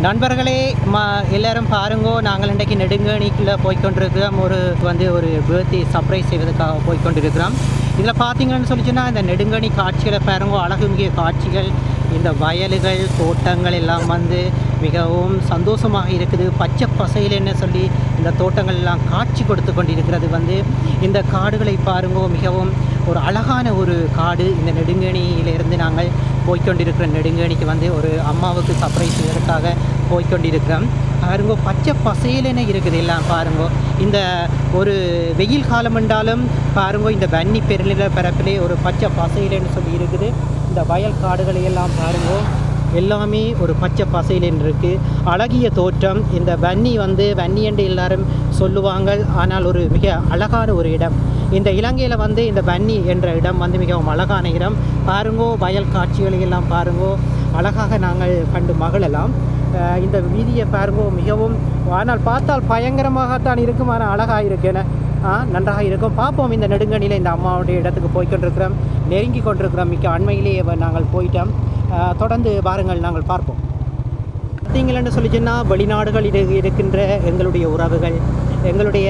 நண்பர்களே ம எல்லாரும் பாருங்கோ நாங்கள் இன்றைக்கு நெடுங்கணிக்குள்ளே போய்க்கொண்டிருக்கிறோம் ஒரு வந்து ஒரு பேர்த்டே சர்ப்ரைஸ் செய்வதற்காக போய்க்கொண்டிருக்கிறோம் இதில் பார்த்தீங்கன்னு சொல்லிச்சுன்னா இந்த நெடுங்கணி காட்சிகளை பாருங்கோ அழகு மிக காட்சிகள் இந்த வயல்கள் தோட்டங்கள் எல்லாம் வந்து மிகவும் சந்தோஷமாக இருக்குது பச்சை பசையிலன்னு சொல்லி இந்த தோட்டங்கள் எல்லாம் காட்சி கொடுத்து கொண்டிருக்கிறது வந்து இந்த காடுகளை பாருங்கோ மிகவும் ஒரு அழகான ஒரு காடு இந்த நெடுங்கணியிலிருந்து நாங்கள் போய்க்கொண்டிருக்கிற நெடுங்கணிக்கு வந்து ஒரு அம்மாவுக்கு சர்ப்ரைஸ் செய்வதற்காக போய்க்கொண்டிருக்கிறோம் பாருங்கோ பச்சை பசையிலன்னு இருக்குது எல்லாம் பாருங்கோ இந்த ஒரு வெயில் காலம் என்றாலும் பாருங்கோ இந்த வன்னி பெருநில பரப்பிலே ஒரு பச்சை பசையிலன்னு சொல்லி இருக்குது இந்த வயல் காடுகளை எல்லாம் பாருங்கோ எல்லாமே ஒரு பச்சை பசையிலன்னு இருக்குது அழகிய தோற்றம் இந்த வன்னி வந்து வன்னி என்று எல்லாரும் சொல்லுவாங்க ஆனால் ஒரு மிக அழகான ஒரு இடம் இந்த இலங்கையில் வந்து இந்த வன்னி என்ற இடம் வந்து மிகவும் அழகான இடம் பாருங்கோ வயல் காட்சிகளை எல்லாம் பாருங்கோ அழகாக நாங்கள் கண்டு மகிழலாம் அஹ் இந்த வீதியை பாருங்கோ மிகவும் ஆனால் பார்த்தால் பயங்கரமாகத்தான் இருக்கும் ஆனால் அழகாக இருக்கேன ஆ நன்றாக இருக்கும் பார்ப்போம் இந்த நெடுங்கணியில் இந்த அம்மாவுடைய இடத்துக்கு போய்க்கொண்டிருக்கிறோம் நெருங்கி கொண்டிருக்கிறோம் மிக்க அண்மையிலேயே வ- நாங்கள் போயிட்டோம் அஹ் தொடர்ந்து வாருங்கள் நாங்கள் பார்ப்போம் பார்த்தீங்களன்னு சொல்லிச்சுன்னா வெளிநாடுகளில் இரு- இருக்கின்ற எங்களுடைய உறவுகள் எங்களுடைய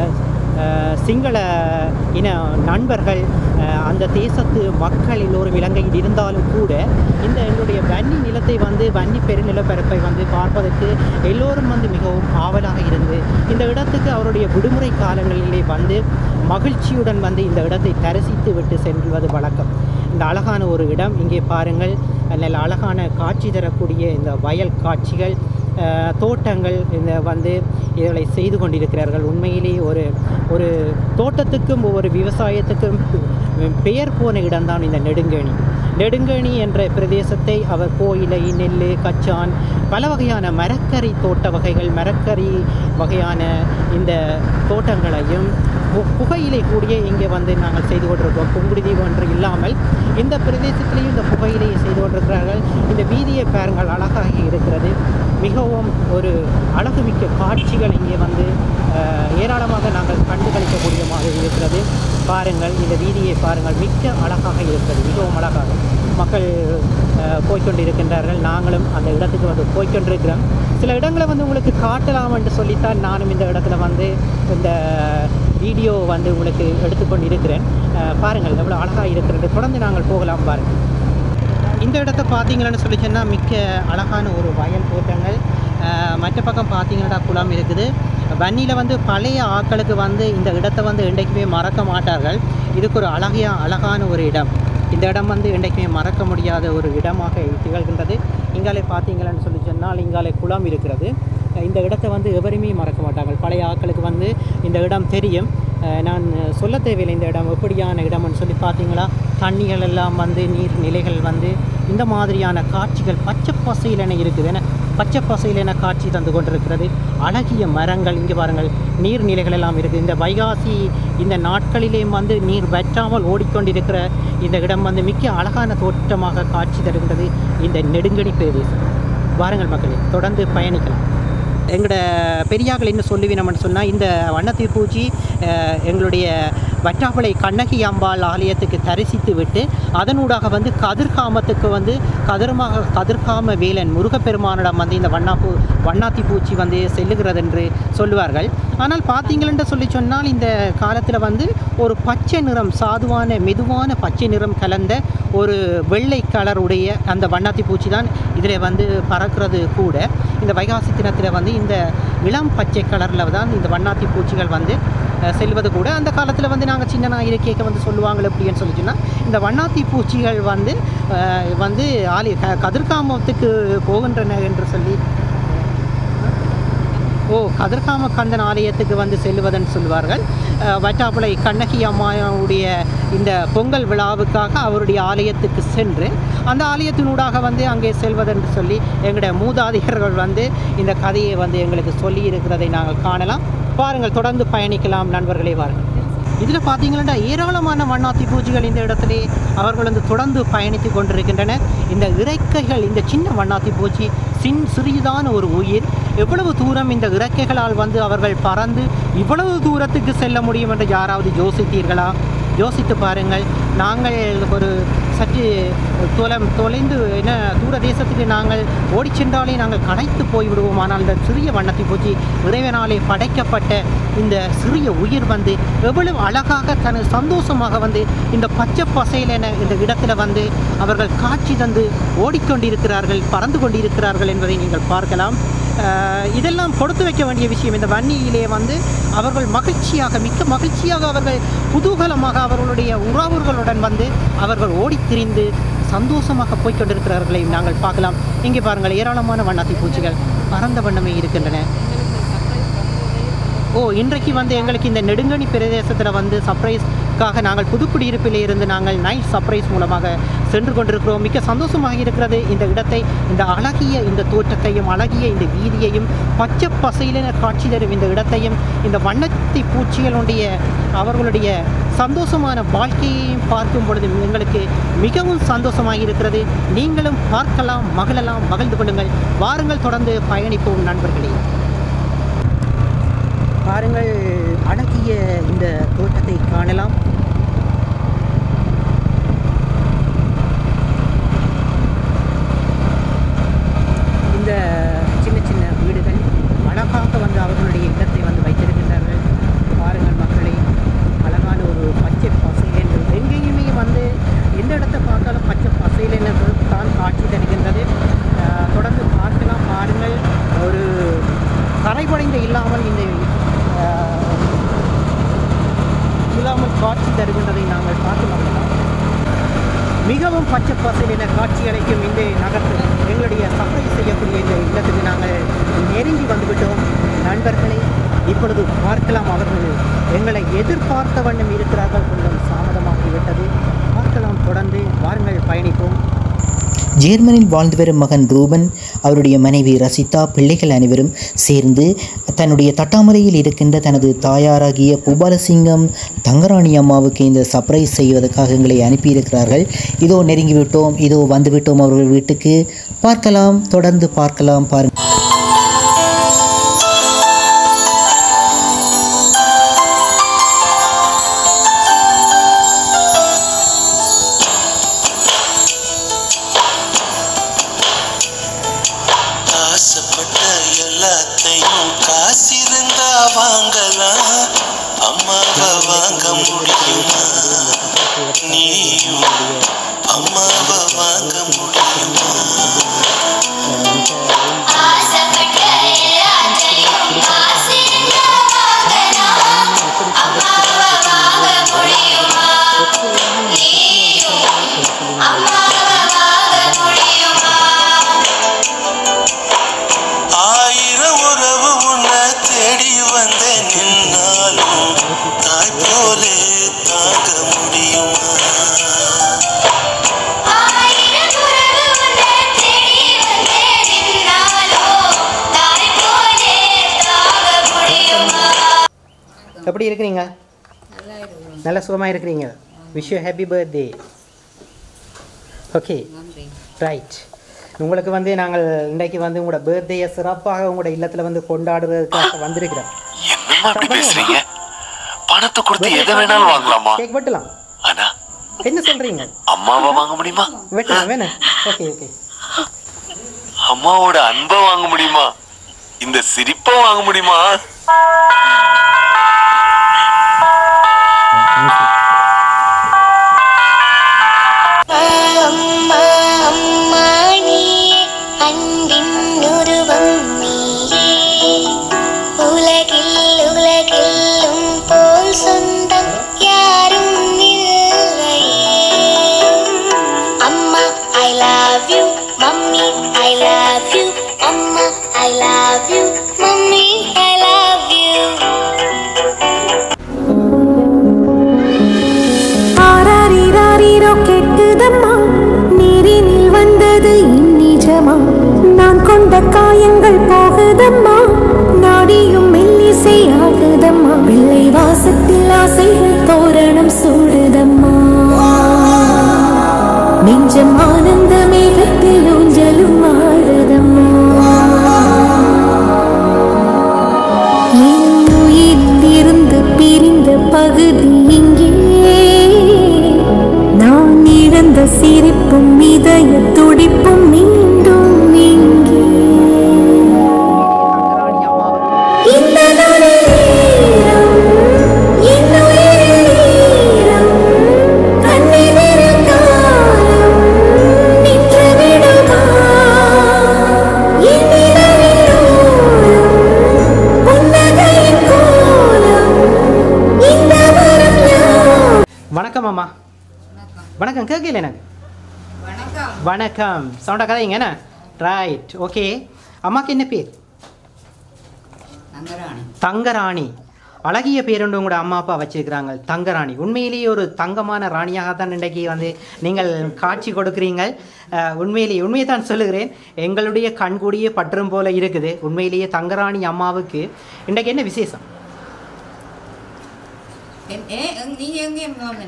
அஹ், சிங்கள இன நண்பர்கள் அஹ், அந்த தேசத்து மக்கள் எல்லோரும் இலங்கையில் இருந்தாலும் கூட இந்த எங்களுடைய வன்னி நிலத்தை வந்து வன்னி பெருநிலப்பரப்பை வந்து பார்ப்பதற்கு எல்லோரும் வந்து மிகவும் ஆவலாக இருந்து இந்த இடத்துக்கு அவருடைய விடுமுறை காலங்களிலே வந்து மகிழ்ச்சியுடன் வந்து இந்த இடத்தை தரிசித்து விட்டு செல்வது வழக்கம் இந்த அழகான ஒரு இடம் இங்கே பாருங்கள் நல்ல அழகான காட்சி தரக்கூடிய இந்த வயல் காட்சிகள் அஹ், தோட்டங்கள் இந்த வந்து இதை செய்து கொண்டிருக்கிறார்கள் உண்மையிலே ஒரு ஒரு தோட்டத்துக்கும் ஒவ்வொரு விவசாயத்துக்கும் பெயர் போன இடம்தான் இந்த நெடுங்கேணி நெடுங்கேணி என்ற பிரதேசத்தை அவர் கோயிலை நெல் கச்சான் பல வகையான மரக்கறி தோட்ட வகைகள் மரக்கறி வகையான இந்த தோட்டங்களையும் பு- புகையிலை கூடிய இங்கே வந்து நாங்கள் செய்து கொண்டிருக்கிறோம் புங்குடுதி ஒன்று இல்லாமல் இந்த பிரதேசத்திலையும் இந்த புகையிலையை செய்து கொண்டிருக்கிறார்கள் இந்த வீதியை பாருங்கள் அழகாக இருக்கிறது மிகவும் ஒரு அழகுமிக்க காட்சிகள் இங்கே வந்து அஹ், ஏராளமாக நாங்கள் கண்டுகளிக்கக்கூடிய மாதிரி இருக்கிறது பாருங்கள் இந்த வீதியை பாருங்கள் மிக்க அழகாக இருக்கிறது மிகவும் அழகாக மக்கள் அஹ், போய்க்கொண்டிருக்கின்றார்கள் நாங்களும் அந்த இடத்துக்கு வந்து போய்க்கொண்டிருக்கிறோம் சில இடங்களை வந்து உங்களுக்கு காட்டலாம் என்று சொல்லித்தான் நானும் இந்த இடத்துல வந்து இந்த வீடியோ வந்து உங்களுக்கு எடுத்துக்கொண்டு இருக்கிறேன் அஹ், பாருங்கள் எவ்வளோ அழகாக இருக்கிறது தொடர்ந்து நாங்கள் போகலாம் பாருங்கள் இந்த இடத்த பார்த்தீங்கன்னு சொல்லி சொன்னால் மிக்க அழகான ஒரு வயல் தோட்டங்கள் அஹ், மற்ற பக்கம் பார்த்தீங்கன்னா குளம் இருக்குது வன்னியில் வந்து பழைய ஆட்களுக்கு வந்து இந்த இடத்தை வந்து என்றைக்குமே மறக்க மாட்டார்கள் இதுக்கு ஒரு அழகிய அழகான ஒரு இடம் இந்த இடம் வந்து என்றைக்குமே மறக்க முடியாத ஒரு இடமாக திகழ்கின்றது இங்காலே பார்த்தீங்கன்னு சொல்லி சொன்னால் இங்காலே குளம் இருக்கிறது இந்த இடத்தை வந்து எவருமே மறக்க மாட்டார்கள் பழைய ஆட்களுக்கு வந்து இந்த இடம் தெரியும் அஹ் நான் சொல்ல தேவையில்லை இந்த இடம் எப்படியான இடம்னு சொல்லி பார்த்தீங்களா தண்ணிகள் எல்லாம் வந்து நீர் நிலைகள் வந்து இந்த மாதிரியான காட்சிகள் பச்சை பசையிலென இருக்குது என பச்சை பசையிலென காட்சி தந்து கொண்டிருக்கிறது அழகிய மரங்கள் இங்கே பாருங்கள் நீர்நிலைகள் எல்லாம் இருக்குது இந்த வைகாசி இந்த நாட்களிலேயும் வந்து நீர் வற்றாமல் ஓடிக்கொண்டிருக்கிற இந்த இடம் வந்து மிக்க அழகான தோற்றமாக காட்சி தருகின்றது இந்த நெடுங்கடி பிரதேசம் வாருங்கள் மக்களே தொடர்ந்து பயணிக்கலாம் எங்களோட பெரியாக்கள் என்ன சொல்லுவினோம்னு சொன்னால் இந்த வண்ணத்தி பூச்சி அஹ், எங்களுடைய வற்றாப்பளை கண்ணகி அம்பாள் ஆலயத்துக்கு தரிசித்து விட்டு அதனூடாக வந்து கதிர்காமத்துக்கு வந்து கதிர்மாக கதிர்காம வேலன் முருகப்பெருமானிடம் வந்து இந்த வண்ணாப்பூ வண்ணாத்தி பூச்சி வந்து செல்லுகிறது என்று சொல்லுவார்கள் ஆனால் பார்த்தீங்களென்று சொல்லி சொன்னால் இந்த காலத்தில் வந்து ஒரு பச்சை நிறம் சாதுவான மெதுவான பச்சை நிறம் கலந்த ஒரு வெள்ளை கலருடைய அந்த வண்ணாத்தி பூச்சி தான் இதில் வந்து பறக்கிறது கூட இந்த வைகாசி தினத்தில் வந்து இந்த இளம் பச்சை கலரில் தான் இந்த வண்ணாத்தி பூச்சிகள் வந்து அஹ், செல்வது கூட அந்த காலத்தில் வந்து நாங்கள் சின்ன நான் இருக்கைக்கு வந்து சொல்லுவாங்க எப்படின்னு சொல்லி சொன்னால் இந்த வண்ணாத்தி பூச்சிகள் வந்து அஹ், வந்து ஆலி க- கதிர்காமத்துக்கு போகின்றன என்று சொல்லி ஓ கதிர்காம கந்தன் ஆலயத்துக்கு வந்து செல்வதன் சொல்வார்கள் அஹ், வட்டாப்புளை கண்ணகி அம்மாவுடைய இந்த பொங்கல் விழாவுக்காக அவருடைய ஆலயத்துக்கு சென்று அந்த ஆலயத்தினூடாக வந்து அங்கே செல்வதென்று சொல்லி எங்களுடைய மூதாதையர்கள் வந்து இந்த கதையை வந்து எங்களுக்கு சொல்லி இருக்கிறதை நாங்கள் காணலாம் பாருங்கள் தொடர்ந்து பயணிக்கலாம் நண்பர்களே வாருங்கள் இதில் பார்த்தீங்கன்னா ஏராளமான வண்ணாத்தி பூச்சிகள் இந்த இடத்திலே அவர்கள் வந்து தொடர்ந்து பயணித்து கொண்டிருக்கின்றன இந்த இறக்கைகள் இந்த சின்ன வண்ணாத்தி பூச்சி சின் சிறியதான ஒரு உயிர் எவ்வளவு தூரம் இந்த இறக்கைகளால் வந்து அவர்கள் பறந்து இவ்வளவு தூரத்துக்கு செல்ல முடியும் என்று யாராவது யோசித்தீர்களா யோசித்து பாருங்கள் நாங்கள் ஒரு சற்று தொலை தொலைந்து என்ன தூர தேசத்துக்கு நாங்கள் ஓடிச் சென்றாலே நாங்கள் களைத்து போய்விடுவோம் ஆனால் இந்த சிறிய வண்ணத்தை பூச்சி இறைவனாலே படைக்கப்பட்ட இந்த சிறிய உயிர் வந்து எவ்வளவு அழகாக தனது சந்தோஷமாக வந்து இந்த பச்சை பசையிலென இந்த இடத்துல வந்து அவர்கள் காட்சி தந்து ஓடிக்கொண்டிருக்கிறார்கள் பறந்து கொண்டிருக்கிறார்கள் என்பதை நீங்கள் பார்க்கலாம் அஹ் இதெல்லாம் கொடுத்து வைக்க வேண்டிய விஷயம் இந்த வன்னியிலே வந்து அவர்கள் மகிழ்ச்சியாக மிக்க மகிழ்ச்சியாக அவர்கள் குதூகலமாக அவர்களுடைய உறவுகளுடன் வந்து அவர்கள் ஓடித் திரிந்து சந்தோஷமாக போய்க் கொண்டிருக்கிறார்களை நாங்கள் பார்க்கலாம் இங்கே பாருங்கள் ஏராளமான வண்ணத்தை பூச்சிகள் பறந்த வண்ணமே இருக்கின்றன ஓ இன்றைக்கு வந்து எங்களுக்கு இந்த நெடுங்கணி பிரதேசத்தில் வந்து சர்ப்ரைஸ்க்காக நாங்கள் புதுக்குடியிருப்பில் இருந்து நாங்கள் நைட் சர்ப்ரைஸ் மூலமாக சென்று கொண்டிருக்கிறோம் மிக்க சந்தோஷமாக இருக்கிறது இந்த இடத்தை இந்த அழகிய இந்த தோற்றத்தையும் அழகிய இந்த வீதியையும் பச்சை பசையிலென காட்சி தரும் இந்த இடத்தையும் இந்த வண்ணத்தி பூச்சிகளுடைய அவர்களுடைய சந்தோஷமான வாழ்க்கையையும் பார்க்கும் பொழுது எங்களுக்கு மிகவும் சந்தோஷமாக இருக்கிறது நீங்களும் பார்க்கலாம் மகிழலாம் மகிழ்ந்து கொள்ளுங்கள் வாருங்கள் தொடர்ந்து பயணிப்போம் நண்பர்களே பாருங்கள் அழகிய இந்த தோட்டத்தை காணலாம் இந்த சின்ன சின்ன வீடுகள் அழகாக வந்து அவர்களுடைய இடத்தை வந்து வைத்திருக்கின்றார்கள் பாருங்கள் மக்களை அழகான ஒரு பச்சை பசையில் எங்கேயுமே வந்து எந்த இடத்தை பார்த்தாலும் பச்சை பசையில் தான் காட்சி தருகின்றது அஹ், தொடர்ந்து பார்க்கலாம் பாருங்கள் ஒரு கரைபடைந்த இல்லாமல் இந்த அஹ், இல்லாமல் காட்சி தருகின்றதை நாங்கள் பார்த்து மகிழலாம் மிகவும் பச்சை பசலின காட்சி அளிக்கும் இந்த நகரத்தில் எங்களுடைய சப்ளை செய்யக்கூடிய இந்த இல்லத்துக்கு நாங்கள் நெருங்கி வந்துவிட்டோம் நண்பர்களை இப்பொழுது பார்க்கலாம் அவர்கள் எங்களை எதிர்பார்த்த வண்ணம் இருக்கிறார்கள் கொஞ்சம் தாமதமாகிவிட்டது பார்க்கலாம் தொடர்ந்து வாருங்கள் பயணிப்போம் ஜேர்மனில் வாழ்ந்து வரும் மகன் ரூபன் அவருடைய மனைவி ரசிதா பிள்ளைகள் அனைவரும் சேர்ந்து தன்னுடைய தட்டாமரையில் இருக்கின்ற தனது தாயாராகிய பூபாலசிங்கம் தங்கராணி அம்மாவுக்கு இந்த சர்ப்ரைஸ் செய்வதற்காக எங்களை அனுப்பியிருக்கிறார்கள் இதோ நெருங்கிவிட்டோம் இதோ வந்துவிட்டோம் அவர்கள் வீட்டுக்கு பார்க்கலாம் தொடர்ந்து பார்க்கலாம் பாருங்கள் ஆசைப்பட்ட எல்லாத்தையும் காசிருந்தா வாங்கலாம் அம்மாவை வாங்க முடியுமா நீயும் அம்மாவை வாங்க முடியுமா ஆசைப்பட்ட எல்லாத்தையும் காசிருந்தா வாங்கலாம். அம்மாவை வாங்க முடியுமா? நீயும் அம்மாவை வாங்க முடியுமா? ஆயிரம் உறவு உன்னை தேடி வந்த நின்னாலும் தாய் போலே தாங்க முடியுமா ஆயிரம் உறவு உன்னை தேடி வந்தே நின்னாலோ தாய் போலே தாக முடியுமா எப்படி இருக்கிறீங்க நல்ல சுகமாக இருக்கிறீங்க wish you happy birthday okay right உங்களுக்கு வந்து நாங்கள் இன்றைக்கு வந்து உங்களோட பர்த்டேயை சிறப்பாக உங்களோட இல்லத்தில் வந்து கொண்டாடுறதுக்காக வந்திருக்கிறோம் என்னம்மா அப்படி பேசுறீங்க பணத்தை கொடுத்து எதை வேணாலும் வாங்கலாமா கேக் வெட்டலாம் ஆனா என்ன சொல்கிறீங்க அம்மாவை வாங்க முடியுமா வெட்டலாம் வேணும் ஓகே ஓகே அம்மாவோட அன்பை வாங்க முடியுமா இந்த சிரிப்பை வாங்க முடியுமா அம்மா அம்மா நீயே அன்பின் உருவம் நீயே உலகில் உலகிலும் போல் சொந்தம் யாரும் இல்லையே அம்மா I love you mummy I love you அம்மா I love you mummy I love you ஆராரிராரிரோ கேட்குதம்மா நீரினில் வந்தது இந்நிஜமா நான் கொண்ட காயங்கள் போகுதம்மா நாடியும் மெல்லிசை ஆகுதம்மா வெள்ளை வாசத்தில் ஆசைகள் தோரணம் சூடுதம்மா நெஞ்சம் ஆனந்த மேகத்தில் ஊஞ்சலும் ஆடுதம்மா என் உயிரிலிருந்து பிரிந்த பகுதி இங்கே நான் இழந்த சி சிரிப்பும் இதய துடிப்பும் மீண்டும் இங்கே தங்கராணி அம்மாவுக்கு இந்த நொடி நேரம், என்னுயிர் நேரம், கண்ணெதிரில் காலம் நின்று விடுமா? என் நிலவின் ஓரம், புன்னகையின் கோலம், இந்த வரம் யாவும் வணக்கம் அம்மா வணக்கம் கேட்கல எனக்கு வணக்கம் சவுண்டா கதைங்க என்ன ரைட் ஓகே அம்மாக்கு என்ன பேர் தங்கராணி அழகிய பேருண்டு உங்களோட அம்மா அப்பா வச்சிருக்கிறாங்க தங்கராணி உண்மையிலேயே ஒரு தங்கமான ராணியாக தான் இன்றைக்கு வந்து நீங்கள் காட்சி கொடுக்குறீங்க அஹ், உண்மையிலேயே உண்மையை தான் சொல்லுகிறேன் எங்களுடைய கண்கூடியே பற்றும் போல இருக்குது உண்மையிலேயே தங்கராணி அம்மாவுக்கு இன்றைக்கு என்ன விசேஷம் நீங்க எங்கே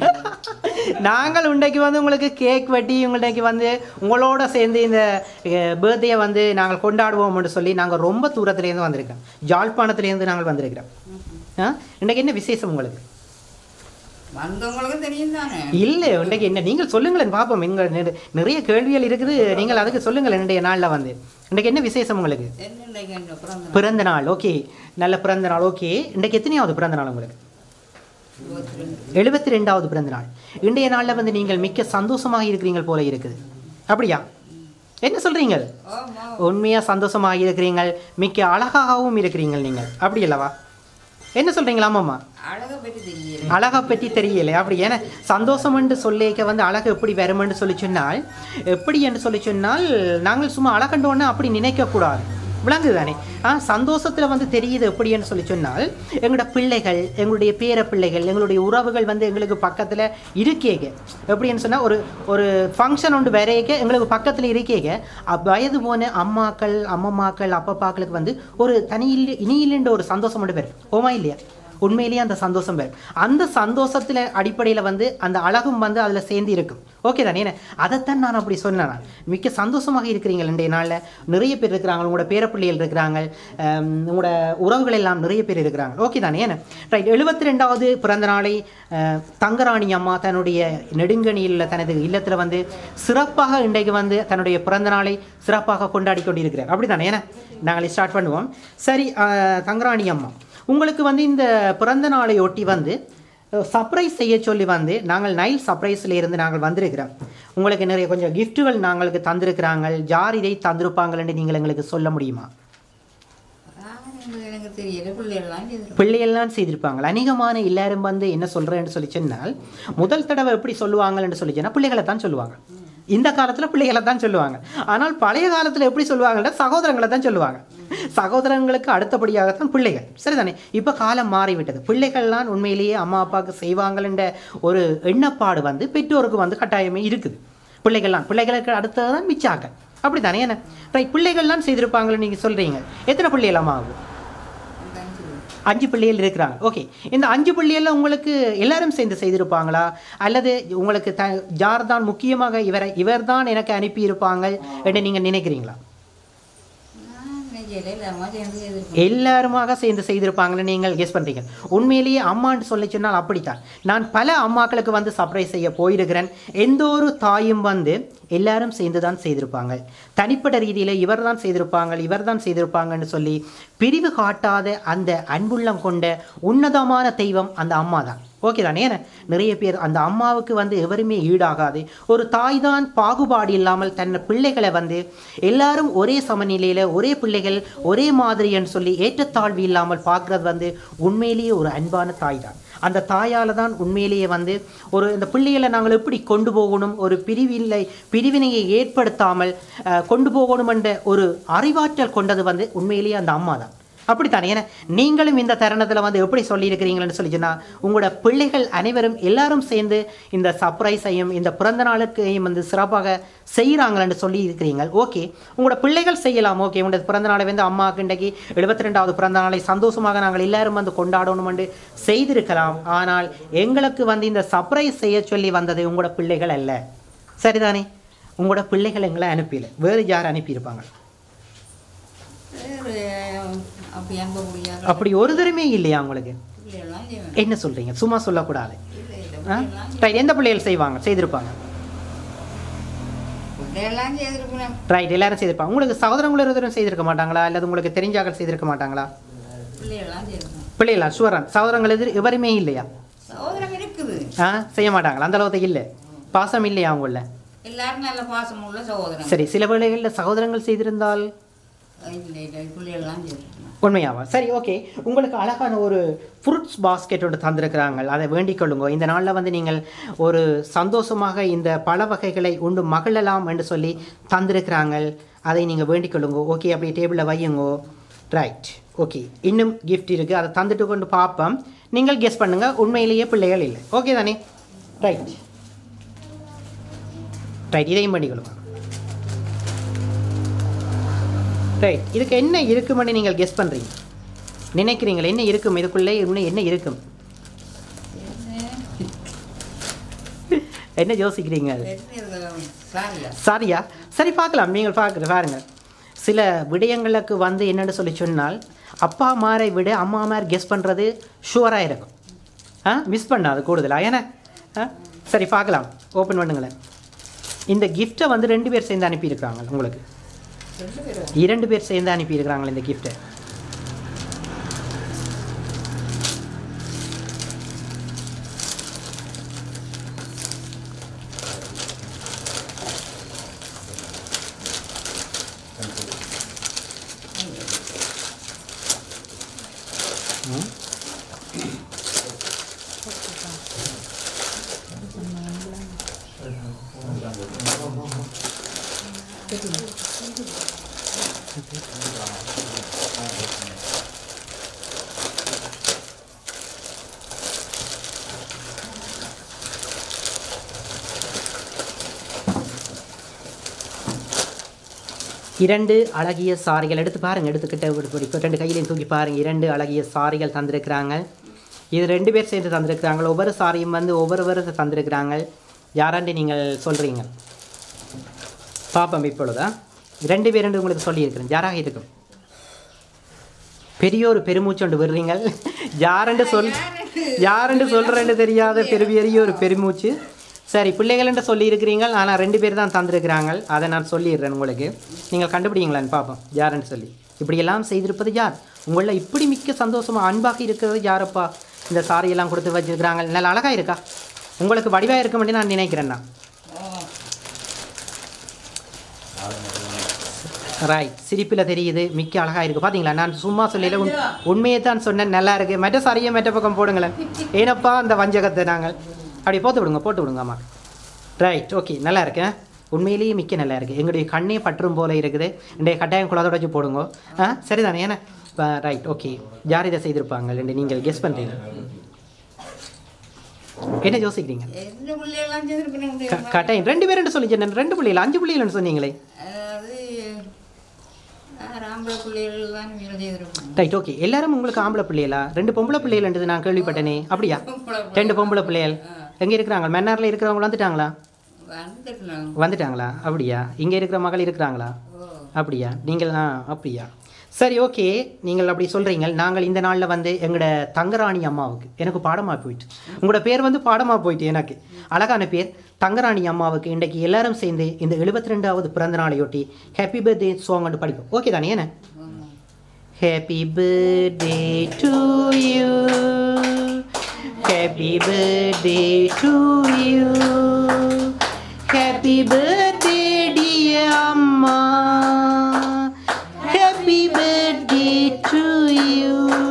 நாங்கள் இன்றைக்கு வந்து உங்களுக்கு கேக் வெட்டி இன்றைக்கு வந்து உங்களோட சேர்ந்து இந்த பர்த்டே வந்து நாங்கள் கொண்டாடுவோம்னு சொல்லி நாங்கள் ரொம்ப தூரத்துலேருந்து வந்திருக்கோம் ஜாழ்ப்பாணத்துலேருந்து நாங்கள் வந்திருக்கிறோம் ஆ இன்றைக்கு என்ன விசேஷம் உங்களுக்கு வந்தவங்களுக்கு தெரியும் தானே இல்லை இன்றைக்கு என்ன நீங்கள் சொல்லுங்களேன் பார்ப்போம் எங்கள் நிற- நிறைய கேள்விகள் இருக்குது நீங்கள் அதுக்கு சொல்லுங்கள் இன்றைய நாளில் வந்து இன்றைக்கு என்ன விசேஷம் உங்களுக்கு என்னைக்கு என்ற பிறந்த பிறந்த நாள் ஓகே நல்ல பிறந்த நாள் ஓகே இன்றைக்கு எத்தனையாவது பிறந்த நாள் உங்களுக்கு எழுபத்தி ரெண்டாவது பிறந்த நாள் இன்றைய நாளில் வந்து நீங்கள் மிக்க சந்தோஷமாக இருக்கிறீங்க போல இருக்குது அப்படியா என்ன சொல்றீங்க உண்மையாக சந்தோஷமாக இருக்கிறீங்க மிக்க அழகாகவும் இருக்கிறீங்க நீங்கள் அப்படி அல்லவா என்ன சொல்றீங்களா ஆமாம்மா அழகை பற்றி தெரியல அழகை பற்றி தெரியல அப்படி ஏன்னா சந்தோஷம் என்று சொல்லிக்க வந்து அழகு எப்படி வருமென்று சொல்லி சொன்னால் எப்படி என்று சொல்லி சொன்னால் நாங்கள் சும்மா அழகண்டோன்னு அப்படி நினைக்கக்கூடாது விளங்குது தானே ஆ சந்தோஷத்தில் வந்து தெரியுது எப்படின்னு சொல்லி சொன்னால் எங்களோட பிள்ளைகள் எங்களுடைய பேர பிள்ளைகள் எங்களுடைய உறவுகள் வந்து எங்களுக்கு பக்கத்தில் இருக்கேங்க எப்படின்னு சொன்னால் ஒரு ஒரு ஃபங்க்ஷன் ஒன்று வரையக்க எங்களுக்கு பக்கத்தில் இருக்கேங்க அப் வயது போன அம்மாக்கள் அம்மம்மாக்கள் அப்பப்பாக்களுக்கு வந்து ஒரு தனியில் இனியில்ன்ற ஒரு சந்தோஷம் ஒன்று வரும் ஓமா இல்லையா உண்மையிலேயே அந்த சந்தோஷம் வரும் அந்த சந்தோஷத்தில் அடிப்படையில் வந்து அந்த அழகும் வந்து அதில் சேர்ந்து இருக்கும் ஓகே தானே ஏன்னா அதைத்தான் நான் அப்படி சொன்னேன் நான் மிக்க சந்தோஷமாக இருக்கிறீங்க இன்றைய நாளில் நிறைய பேர் இருக்கிறாங்க உங்களோட பேரப்பிள்ளைகள் இருக்கிறாங்க ஆம், உங்களோட உறவுகள் எல்லாம் நிறைய பேர் இருக்கிறாங்க ஓகே தானே ஏன்னா ரைட் எழுபத்தி ரெண்டாவது பிறந்த நாளை அஹ், தங்கராணி அம்மா தன்னுடைய நெடுங்கணியில் தனது இல்லத்தில் வந்து சிறப்பாக இன்றைக்கு வந்து தன்னுடைய பிறந்த நாளை சிறப்பாக கொண்டாடி கொண்டிருக்கிறார் அப்படி தானே ஏன்னா நாங்கள் ஸ்டார்ட் பண்ணுவோம் சரி அஹ், தங்கராணி அம்மா உங்களுக்கு வந்து இந்த பிறந்த நாளை ஒட்டி வந்து சர்ப்ரைஸ் செய்ய சொல்லி வந்து நாங்கள் நைல் சர்ப்ரைஸில் இருந்து நாங்கள் வந்திருக்கிறோம் உங்களுக்கு நிறைய கொஞ்சம் கிஃப்ட்டுகள் நாங்களுக்கு தந்திருக்கிறாங்க ஜார் இதை தந்திருப்பாங்கன்னு நீங்கள் எங்களுக்கு சொல்ல முடியுமா எனக்கு தெரியல பிள்ளைகள்லாம் செய்திருப்பாங்க. பிள்ளையெல்லாம் செய்திருப்பாங்க அநேகமான எல்லாரும் வந்து என்ன சொல்கிறேன்னு சொல்லி சொன்னால் முதல் தடவை எப்படி சொல்லுவாங்கன்னு சொல்லி சொன்னால் பிள்ளைகளை தான் சொல்லுவாங்க இந்த காலத்தில் பிள்ளைகளை தான் சொல்லுவாங்க ஆனால் பழைய காலத்தில் எப்படி சொல்லுவாங்கன்னா சகோதரங்களை தான் சொல்லுவாங்க சகோதரங்களுக்கு அடுத்தபடியாகத்தான் பிள்ளைகள் சரிதானே இப்போ காலம் மாறிவிட்டது பிள்ளைகள்லாம் உண்மையிலேயே அம்மா அப்பாவுக்கு செய்வாங்கன்ற ஒரு எண்ணப்பாடு வந்து பெற்றோருக்கு வந்து கட்டாயமே இருக்குது பிள்ளைகள்லாம் பிள்ளைகளுக்கு அடுத்தது தான் மிச்சாக்கள் அப்படி தானே என்ன ரைட் பிள்ளைகள்லாம் செய்திருப்பாங்கன்னு நீங்கள் சொல்கிறீங்க எத்தனை பிள்ளைகள் ஆகும் அஞ்சு பிள்ளைகள் இருக்கிறாங்க ஓகே இந்த அஞ்சு பிள்ளைகள் உங்களுக்கு எல்லாரும் சேர்ந்து செய்திருப்பாங்களா அல்லது உங்களுக்கு த ஜார் தான் முக்கியமாக இவரை இவர் தான் எனக்கு அனுப்பியிருப்பாங்க என்று நீங்கள் நினைக்கிறீங்களா நான் நினைக்கல எல்லாமே சேர்ந்து செய்திருப்பாங்க எல்லாருமாக சேர்ந்து செய்திருப்பாங்கன்னு நீங்கள் கெஸ் பண்ணுறீங்க உண்மையிலேயே அம்மான்னு சொல்லி சொன்னால் அப்படித்தான் நான் பல அம்மாக்களுக்கு வந்து சர்ப்ரைஸ் செய்ய போயிருக்கிறேன் எந்த ஒரு தாயும் வந்து எல்லாரும் சேர்ந்து தான் செய்திருப்பாங்க தனிப்பட்ட ரீதியில் இவர் தான் செய்திருப்பாங்க இவர் தான் செய்திருப்பாங்கன்னு சொல்லி பிரிவு காட்டாத அந்த அன்புள்ளம் கொண்ட உன்னதமான தெய்வம் அந்த அம்மா தான் ஓகே தானே ஏன்னா நிறைய பேர் அந்த அம்மாவுக்கு வந்து எவருமே ஈடாகாது ஒரு தாய் தான் பாகுபாடு இல்லாமல் தன் பிள்ளைகளை வந்து எல்லாரும் ஒரே சமநிலையில் ஒரே பிள்ளைகள் ஒரே மாதிரின்னு சொல்லி ஏற்றத்தாழ்வு இல்லாமல் பார்க்குறது வந்து உண்மையிலேயே ஒரு அன்பான தாய் தான் அந்த தாயால் தான் உண்மையிலேயே வந்து ஒரு இந்த பிள்ளைகளை நாங்கள் எப்படி கொண்டு போகணும் ஒரு பிரிவில்லை பிரிவினையை ஏற்படுத்தாமல் அஹ், கொண்டு போகணும் என்ற ஒரு அறிவாற்றல் கொண்டது வந்து உண்மையிலேயே அந்த அம்மா தான் அப்படித்தானே ஏன்னா நீங்களும் இந்த தருணத்தில் வந்து எப்படி சொல்லியிருக்கிறீங்கன்னு சொல்லி சொன்னால் உங்களோட பிள்ளைகள் அனைவரும் எல்லாரும் சேர்ந்து இந்த சர்ப்ரைஸையும் இந்த பிறந்த நாளுக்கையும் வந்து சிறப்பாக செய்கிறாங்களன்னு சொல்லி இருக்கிறீங்க ஓகே உங்களோட பிள்ளைகள் செய்யலாம் ஓகே உங்களோட பிறந்த நாளை வந்து அம்மாவுக்கு இன்றைக்கு எழுபத்தி ரெண்டாவது பிறந்த நாளை சந்தோஷமாக நாங்கள் எல்லாரும் வந்து கொண்டாடணும்னு செய்திருக்கலாம் ஆனால் எங்களுக்கு வந்து இந்த சர்ப்ரைஸ் செய்ய சொல்லி வந்தது உங்களோட பிள்ளைகள் அல்ல சரிதானே உங்களோட பிள்ளைகள் எங்களை அனுப்பல வேறு யார் அனுப்பியிருப்பாங்க வேறு அப்படி அன்ப முடியாது அப்படி ஒரு தரமே இல்லையா உங்களுக்கு பிள்ளைகள்லாம் செய்வேன் என்ன சொல்றீங்க சும்மா சொல்லக்கூடாது இல்லை இல்லை ஆ? பிள்ளைகள்லாம் ரைட் எந்த பிள்ளைகள் செய்வாங்க செய்திருப்பாங்க எல்லாம் செய்திருக்கணும் ரைட் எல்லாரும் செய்திருப்பாங்க உங்களுக்கு சகோதரங்களும் ஒருத்தரும் செய்திருக்க மாட்டாங்களா அல்லது உங்களுக்கு தெரிஞ்சாக்கள் செய்திருக்க மாட்டாங்களா பிள்ளைகள்லாம் செய்திருக்கணும் பிள்ளைகளா ஷுவரான் சகோதரங்கள் எதிர் எவருமே இல்லையா சகோதரம் இருக்குது ஆ செய்ய மாட்டாங்களா அந்த அளவுக்கு இல்லை பாசம் இல்லையா அவங்கள எல்லாரும் நல்ல பாசம் உள்ள சகோதரம் சரி சில வேளைகளில் சகோதரங்கள் செய்திருந்தால் இல்லை இல்லை பிள்ளைகள்லாம் செய்திருக்கணும் உண்மையாவா சரி ஓகே உங்களுக்கு அழகான ஒரு ஃப்ரூட்ஸ் பாஸ்கெட் ஒன்று தந்திருக்கிறாங்க அதை வேண்டிக் கொள்ளுங்க இந்த நாளில் வந்து நீங்கள் ஒரு சந்தோஷமாக இந்த பழ வகைகளை உண்டு மகிழலாம் என்று சொல்லி தந்திருக்கிறாங்க அதை நீங்கள் வேண்டிக் கொள்ளுங்க ஓகே அப்படியே டேபிளில் வையுங்கோ ரைட் ஓகே இன்னும் gift இருக்குது அதை தந்துட்டு கொண்டு பார்ப்போம் நீங்கள் கெஸ் பண்ணுங்கள் உண்மையிலேயே பிள்ளைகள் இல்லை ஓகே தானே ரைட் ரைட் இதையும் பண்ணிக்கொள்ளுங்க ரைட் இதுக்கு என்ன இருக்குமென்னு நீங்கள் கெஸ் பண்ணுறீங்க நினைக்கிறீங்களா என்ன இருக்கும் இதுக்குள்ளே இன்னும் என்ன இருக்கும் என்ன யோசிக்கிறீங்க அது சாரியா சரியா சரி பார்க்கலாம் நீங்கள் பார்க்குற பாருங்க சில விடயங்களுக்கு வந்து என்னன்னு சொல்லி சொன்னால் அப்பா மாரை விட அம்மா மார் கெஸ் பண்ணுறது ஷுவராக இருக்கும் ஆ மிஸ் பண்ணாது கூடுதலா ஏன்னா ஆ சரி பார்க்கலாம் ஓப்பன் பண்ணுங்களேன் இந்த கிஃப்ட்டை வந்து ரெண்டு பேர் சேர்ந்து அனுப்பியிருக்கிறாங்க உங்களுக்கு இரண்டு பேர் சேர்ந்து அனுப்பியிருக்கிறாங்க இந்த கிஃப்ட்டை இரண்டு அழகிய சாரிகள் எடுத்து பாருங்க எடுத்துக்கிட்ட ஒரு ஒரு ரெண்டு கையிலையும் தூக்கி பாருங்க இரண்டு அழகிய சாரிகள் தந்திருக்கிறாங்க இது ரெண்டு பேர் சேர்ந்து தந்திருக்கிறாங்க ஒவ்வொரு சாரியும் வந்து ஒவ்வொருவர் தந்திருக்கிறாங்க யாராண்டு நீங்கள் சொல்கிறீங்க பாப்போம் இப்பொழுதா ரெண்டு பேர் என்று உங்களுக்கு சொல்லியிருக்கிறேன் யாராக இருக்கும் பெரிய ஒரு பெருமூச்சொண்டு விடுறீங்கள் யாரென்று சொல் யாரென்று சொல்கிறேன்னு தெரியாத பெரு பெரிய ஒரு பெருமூச்சு சரி பிள்ளைகள் என்று சொல்லியிருக்கிறீங்க ஆனால் ரெண்டு பேர் தான் தந்திருக்கிறாங்க அதை நான் சொல்லிடுறேன் உங்களுக்கு நீங்கள் கண்டுபிடிங்களான்னு பார்ப்போம் யாருன்னு சொல்லி இப்படியெல்லாம் செய்திருப்பது யார் உங்களில் இப்படி மிக்க சந்தோஷமாக அன்பாக இருக்கிறது யாரப்பா இந்த சாரியெல்லாம் கொடுத்து வச்சிருக்கிறாங்க நல்ல அழகாக இருக்கா உங்களுக்கு வடிவாக இருக்க மட்டும் நான் நினைக்கிறேன்னா ரைட் சிரிப்பில் தெரியுது மிக்க அழகாக இருக்குது பார்த்தீங்களா நான் சும்மா சொல்லல உண் உண்மையை தான் சொன்னேன் நல்லா இருக்குது மெட்ட சரியை மெட்ட பக்கம் போடுங்களேன் ஏனப்பா அந்த வஞ்சகத்தை நாங்கள் அப்படி போட்டு விடுங்க போட்டு விடுங்க அம்மா ரைட் ஓகே நல்லா இருக்கேன் உண்மையிலேயே மிக்க நல்லா இருக்குது எங்களுடைய கண்ணே பற்றும் போல இருக்குது இன்றைய கட்டாயம் குளத்தோட வச்சு போடுங்க ஆ சரிதானே ஏன்னா ரைட் ஓகே யார் இதை செய்திருப்பாங்க ரெண்டு நீங்கள் கெஸ் பண்ணுறீங்க என்ன யோசிக்கிறீங்க எந்த பிள்ளைகள்லாம் செய்திருக்கணும் க- கட்டாயம் ரெண்டு பேர் சொல்லி சொன்னேன் ரெண்டு பிள்ளைகள் அஞ்சு பிள்ளைகள்னு சொன்னீங்களே அதாவது ஆம்பளை பிள்ளைகள் தான் வேலை செய்திருக்கணும் ரைட் ஓகே எல்லாரும் உங்களுக்கு ஆம்பளை பிள்ளைகளா ரெண்டு பொம்பளை பிள்ளைகள்ன்றது நான் கேள்விப்பட்டேனே அப்படியா ரெண்டு பொம்பளை பிள்ளைகள் எங்கே இருக்கிறாங்க மன்னாரில் இருக்கிறவங்க வந்துட்டாங்களா வந்துட்டோம் வந்துட்டாங்களா அப்படியா இங்கே இருக்கிற மகள் இருக்கிறாங்களா அப்படியா நீங்கள் ஆ அப்படியா சரி ஓகே நீங்கள் அப்படி சொல்கிறீங்க நாங்கள் இந்த நாளில் வந்து எங்களோட தங்கராணி அம்மாவுக்கு எனக்கு பாடமாக போயிட்டு உங்களோட பேர் வந்து பாடமாக போயிட்டு எனக்கு அழகான பேர் தங்கராணி அம்மாவுக்கு இன்றைக்கு எல்லாரும் சேர்ந்து இந்த எழுபத்தி ரெண்டாவது பிறந்த நாளையொட்டி ஹாப்பி பர்த்டே சாங் வந்து படிப்போம் ஓகே தானே என்ன Happy birthday to you. Happy birthday to you. Happy birthday, dear Amma. Happy birthday to you.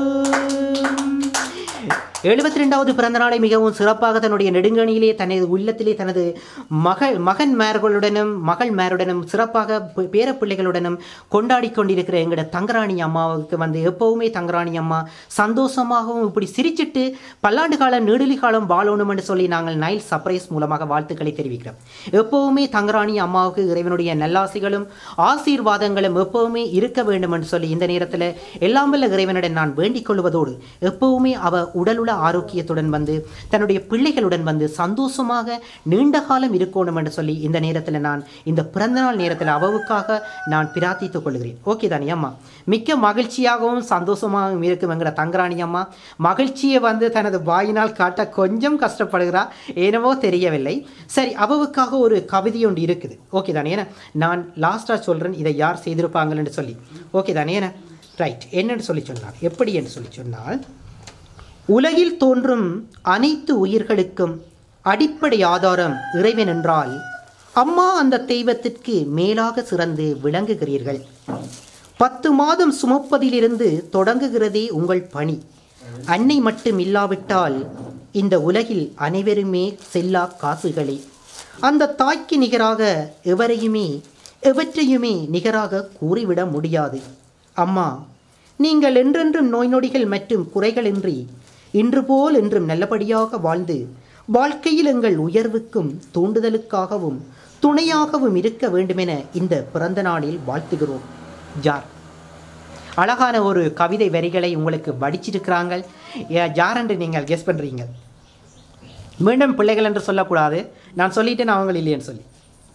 எழுபத்தி ரெண்டாவது பிறந்த நாளை மிகவும் சிறப்பாக தன்னுடைய நெடுங்கணியிலே தனது உள்ளத்திலே தனது மகள் மகன் மேர்களுடனும் மகள் மேருடனும் சிறப்பாக பே- பேரப்பிள்ளைகளுடனும் கொண்டாடி கொண்டிருக்கிற எங்களோட தங்கராணி அம்மாவுக்கு வந்து எப்பவுமே தங்கராணி அம்மா சந்தோஷமாகவும் இப்படி சிரிச்சிட்டு பல்லாண்டு காலம் நெடுலி காலம் வாழணும் என்று சொல்லி நாங்கள் நைல் சர்ப்ரைஸ் மூலமாக வாழ்த்துக்களை தெரிவிக்கிறோம் எப்பவுமே தங்கராணி அம்மாவுக்கு இறைவனுடைய நல்லாசிகளும் ஆசீர்வாதங்களும் எப்பவுமே இருக்க வேண்டும் என்று சொல்லி இந்த நேரத்தில் எல்லாம் வல்ல இறைவனிடம் நான் வேண்டிக் கொள்வதோடு எப்பவுமே அவ உடலுள்ள ஆரோக்கியத்துடன் வந்து தன்னுடைய பிள்ளைகளுடன் வந்து சந்தோஷமாக நீண்ட காலம் இருக்கணும் என்று சொல்லி இந்த நேரத்தில் நான் இந்த பிறந்தநாள் நேரத்தில் அவவுக்காக நான் பிரார்த்தித்துக் கொள்கிறேன் ஓகே தானே அம்மா மிக்க மகிழ்ச்சியாகவும் சந்தோஷமாகவும் இருக்கும் என்கிற தங்கராணி அம்மா மகிழ்ச்சியை வந்து தனது வாயினால் காட்ட கொஞ்சம் கஷ்டப்படுகிறா ಏನವೋ தெரியவில்லை சரி அவவுக்காக ஒரு கவிதை ஒன்று இருக்குது ஓகே தானே ஏன்னா நான் லாஸ்ட்டாக சொல்கிறேன் இதை யார் செய்திருப்பாங்கன்னு சொல்லி ஓகே தானே ஏன்னா ரைட் என்னன்னு சொல்லி சொன்னால் எப்படி என்று சொல்லி சொன்னால் உலகில் தோன்றும் அனைத்து உயிர்களுக்கும் அடிப்படை ஆதாரம் இறைவன் என்றால் அம்மா அந்த தெய்வத்திற்கு மேலாக சிறந்து விளங்குகிறீர்கள் பத்து மாதம் சுமப்பதிலிருந்து தொடங்குகிறதே உங்கள் பணி அன்னை மட்டும் இல்லாவிட்டால் இந்த உலகில் அனைவருமே செல்லா காசுகளே அந்த தாய்க்கு நிகராக எவரையுமே எவற்றையுமே நிகராக கூறிவிட முடியாது அம்மா நீங்கள் என்றென்றும் நோய் நொடிகள் மற்றும் குறைகளின்றி இன்று போல் என்றும் நல்லபடியாக வாழ்ந்து வாழ்க்கையில் எங்கள் உயர்வுக்கும் தூண்டுதலுக்காகவும் துணையாகவும் இருக்க வேண்டுமென இந்த பிறந்த நாளில் வாழ்த்துகிறோம் ஜார் அழகான ஒரு கவிதை வரிகளை உங்களுக்கு வடிச்சிருக்கிறாங்க ஏ- ஜார் என்று நீங்கள் கெஸ் பண்ணுறீங்க மீண்டும் பிள்ளைகள் என்று சொல்லக்கூடாது நான் சொல்லிட்டேன் அவங்க இல்லையேன்னு சொல்லி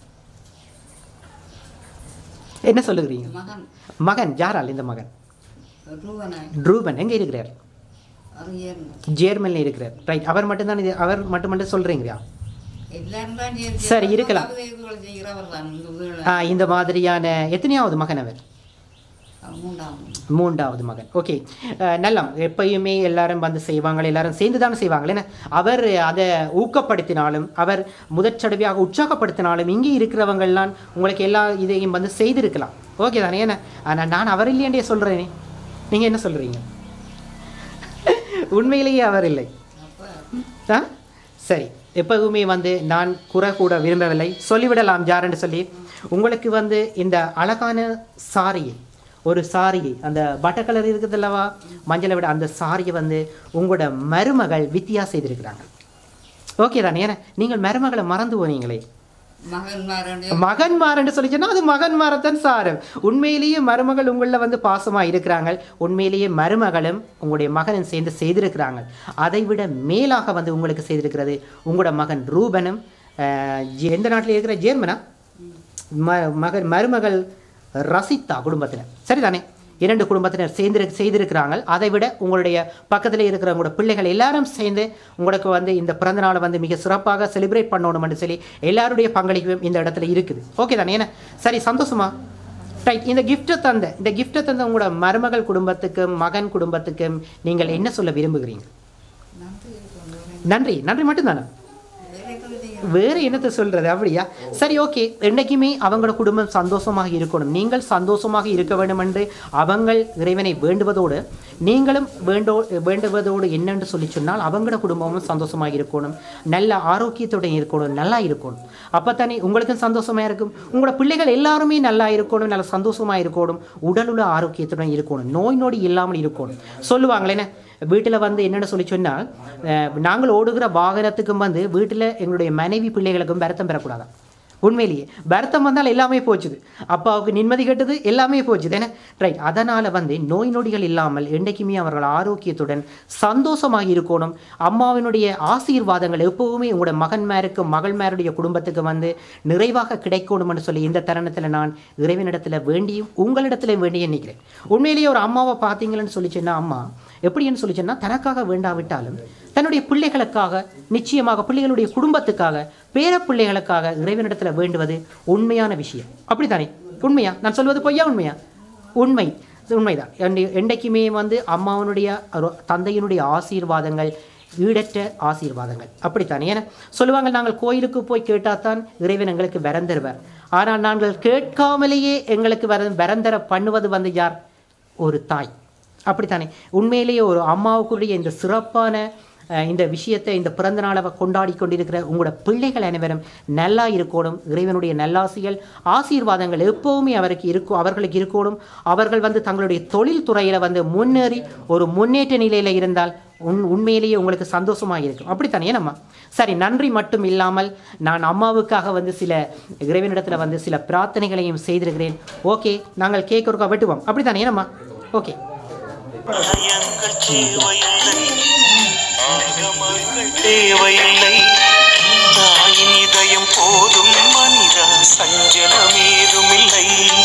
என்ன சொல்லுகிறீங்க மகன் மகன் ஜாரால் இந்த மகன் ரூபனாய் ட்ரூபன் எங்கே இருக்கிறார் அறிஞர் ஜேர்மனில் இருக்கிறார் ரைட் அவர் மட்டும்தான் இது அவர் மட்டும் மட்டும் சொல்கிறீங்களா எல்லாரும் தான் சரி, சரி, இருக்கலாம். கவிதைகளை செய்கிறவர் தான் இந்த வீடு ஆ, இந்த மாதிரியான எத்தனையாவது மகன் அவர் மூன்றாம் மூன்றாவது மகன் ஓகே நல்லா எப்பயுமே எல்லாரும் வந்து செய்வாங்க எல்லாரும் சேர்ந்து தானே செய்வாங்க ஏன்னா அவர் அதை ஊக்கப்படுத்தினாலும் அவர் முதற்சடவையாக உற்சாகப்படுத்தினாலும் இங்கே இருக்கிறவங்கெல்லாம் உங்களுக்கு எல்லா இதையும் வந்து செய்திருக்கலாம் ஓகே தானே ஏன்னா ஆனால் நான் அவர் இல்லையண்டே சொல்கிறேனே நீங்கள் என்ன சொல்கிறீங்க உண்மையிலேயே அவர் இல்லை ஆ சரி எப்பவுமே வந்து நான் குறை கூட விரும்பவில்லை சொல்லிவிடலாம் யாருன்னு சொல்லி உங்களுக்கு வந்து இந்த அழகான சாரியை ஒரு சாரியை அந்த பட்டர் கலர் இருக்குது அல்லவா மஞ்சளை விட அந்த சாரியை வந்து உங்களோட மருமகள் வித்தியா செய்திருக்கிறாங்க ஓகே தானே ஏன்னா நீங்கள் மருமகளை மறந்து போனீங்களே மகன்மாரண்டு மகன்மார்ன்னு சொல்லி சொன்னா அது மகன்மாரத்தான் சாரம் உண்மையிலேயே மருமகள் உங்களில் வந்து பாசமா இருக்கிறாங்க உண்மையிலேயே மருமகளும் உங்களுடைய மகனும் சேர்ந்து செய்திருக்கிறாங்க அதை விட மேலாக வந்து உங்களுக்கு செய்திருக்கிறது உங்களோட மகன் ரூபனும் அஹ், ஜெ- எந்த நாட்டில் இருக்கிற ஜேர்மனா ம மகன் மருமகள் ரசித்தா குடும்பத்தினர் சரிதானே இரண்டு குடும்பத்தினர் சேர்ந்து செய்திருக்கிறாங்க அதை விட உங்களுடைய பக்கத்தில் இருக்கிற உங்களோட பிள்ளைகள் எல்லாரும் சேர்ந்து உங்களுக்கு வந்து இந்த பிறந்த நாளை வந்து மிக சிறப்பாக செலிப்ரேட் பண்ணணும்னு சொல்லி எல்லாருடைய பங்களிப்பும் இந்த இடத்துல இருக்குது ஓகே தானே ஏன்னா சரி சந்தோஷமா ரைட் இந்த கிஃப்ட்டை தந்த இந்த கிஃப்ட்டை தந்த உங்களோட மருமகள் குடும்பத்துக்கும் மகன் குடும்பத்துக்கும் நீங்கள் என்ன சொல்ல விரும்புகிறீங்க நன்றி நன்றி மட்டும்தானே வேற என்னத்தை சொல்றது அப்படியா சரி ஓகே என்னைக்குமே அவங்களோட குடும்பம் சந்தோஷமாக இருக்கணும் நீங்கள் சந்தோஷமாக இருக்க வேண்டும் என்று அவங்கள் இறைவனை வேண்டுவதோடு நீங்களும் வேண்டோ வேண்டுவதோடு என்னென்று சொல்லி சொன்னால் அவங்களோட குடும்பமும் சந்தோஷமாக இருக்கணும் நல்ல ஆரோக்கியத்துடன் இருக்கணும் நல்லா இருக்கணும் அப்போ தானே உங்களுக்கும் சந்தோஷமா இருக்கும் உங்களோட பிள்ளைகள் எல்லாருமே நல்லா இருக்கணும் நல்ல சந்தோஷமா இருக்கணும் உடலுள்ள ஆரோக்கியத்துடன் இருக்கணும் நோய் நொடி இல்லாமல் இருக்கணும் சொல்லுவாங்களே வீட்டில் வந்து என்னென்னு சொல்லி சொன்னால் அஹ், நாங்கள் ஓடுகிற வாகனத்துக்கும் வந்து வீட்டில் எங்களுடைய மனைவி பிள்ளைகளுக்கும் வருத்தம் பெறக்கூடாதான் உண்மையிலேயே வருத்தம் வந்தால் எல்லாமே போச்சுது அப்பாவுக்கு நிம்மதி கெட்டது எல்லாமே போச்சுது ஏன்னா ரைட் அதனால் வந்து நோய் நொடிகள் இல்லாமல் என்றைக்குமே அவர்கள் ஆரோக்கியத்துடன் சந்தோஷமாக இருக்கணும் அம்மாவினுடைய ஆசீர்வாதங்கள் எப்போவுமே உங்களோட மகன்மாருக்கும் மகள்மாருடைய குடும்பத்துக்கு வந்து நிறைவாக கிடைக்கணும்னு சொல்லி இந்த தருணத்தில் நான் இறைவனிடத்தில் வேண்டியும் உங்களிடத்தில் வேண்டியும் நிற்கிறேன் உண்மையிலேயே ஒரு அம்மாவை பார்த்தீங்கன்னு சொல்லி சொன்னால் அம்மா எப்படின்னு சொல்லி சொன்னால் தனக்காக வேண்டாவிட்டாலும் தன்னுடைய பிள்ளைகளுக்காக நிச்சயமாக பிள்ளைகளுடைய குடும்பத்துக்காக பேர பிள்ளைகளுக்காக இறைவனிடத்தில் வேண்டுவது உண்மையான விஷயம் அப்படித்தானே உண்மையா நான் சொல்வது பொய்யா உண்மையா உண்மை உண்மைதான் என்னை- என்றைக்குமே வந்து அம்மாவனுடைய அரு- தந்தையினுடைய ஆசீர்வாதங்கள் ஈடற்ற ஆசீர்வாதங்கள் அப்படித்தானே ஏன்னா சொல்லுவாங்க நாங்கள் கோயிலுக்கு போய் கேட்டாதான் இறைவன் எங்களுக்கு வரம் தருவார் ஆனால் நாங்கள் கேட்காமலேயே எங்களுக்கு வர வரந்தர பண்ணுவது வந்து யார் ஒரு தாய் அப்படித்தானே உண்மையிலேயே ஒரு அம்மாவுக்குரிய இந்த சிறப்பான அஹ், இந்த விஷயத்தை இந்த பிறந்த நாளை கொண்டாடி கொண்டிருக்கிற உங்களோட பிள்ளைகள் அனைவரும் நல்லா இருக்கணும் இறைவனுடைய நல்லாசிகள் ஆசீர்வாதங்கள் எப்பவுமே அவருக்கு இருக்கும் அவர்களுக்கு இருக்கணும் அவர்கள் வந்து தங்களுடைய தொழில் துறையில் வந்து முன்னேறி ஒரு முன்னேற்ற நிலையில் இருந்தால் உண் உண்மையிலேயே உங்களுக்கு சந்தோஷமாக இருக்கும் அப்படித்தானே ஏனம்மா சரி நன்றி மட்டும் இல்லாமல் நான் அம்மாவுக்காக வந்து சில இறைவனிடத்தில் வந்து சில பிரார்த்தனைகளையும் செய்திருக்கிறேன் ஓகே நாங்கள் கேக் ஒருக்கா வெட்டுவோம் அப்படித்தானே ஏனம்மா ஓகே எங்கள் ஜீவ இல்லை ஆகமங்கள் தேவையில்லை தாயின் இதயம் போதும் மனிதா சஞ்சலமேதுமில்லை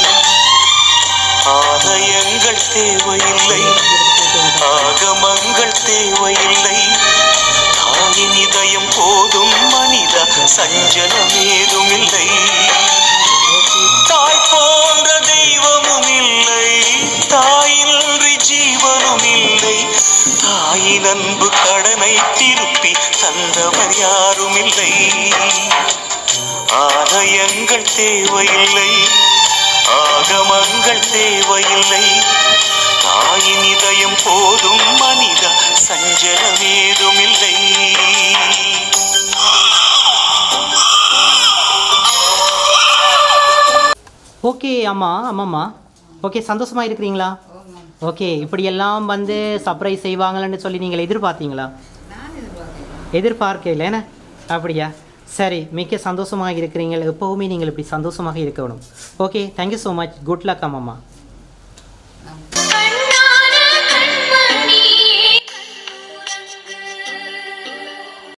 ஆலயங்கள் தேவையில்லை ஆகமங்கள் தேவையில்லை தாயின் இதயம் போதும் மனிதா சஞ்சலமேதுமில்லை தாய் போன்ற தெய்வமும் இல்லை தாயின்றி ஜீவனும் இல்லை தாயின் அன்பு கடனை திருப்பி தந்தவர் யாரும் இல்லை ஆலயங்கள் தேவையில்லை ஆகமங்கள் தேவையில்லை தாயின் இதயம் போதும் மனித சஞ்சலமேதும் இல்லை ஓகே அம்மா ஆமாம்மா ஓகே சந்தோஷமாக இருக்கிறீங்களா ஓகே இப்படியெல்லாம் வந்து சர்ப்ரைஸ் செய்வாங்கன்னு சொல்லி நீங்கள் எதிர்பார்த்தீங்களா நான் எதிர்பார்க்கிறேன் எதிர்பார்க்கல என்ன அப்படியா சரி மிக்க சந்தோஷமாக இருக்கிறீங்க எப்போவுமே நீங்கள் இப்படி சந்தோஷமாக இருக்கணும் okay thank you so much good luck அம்மா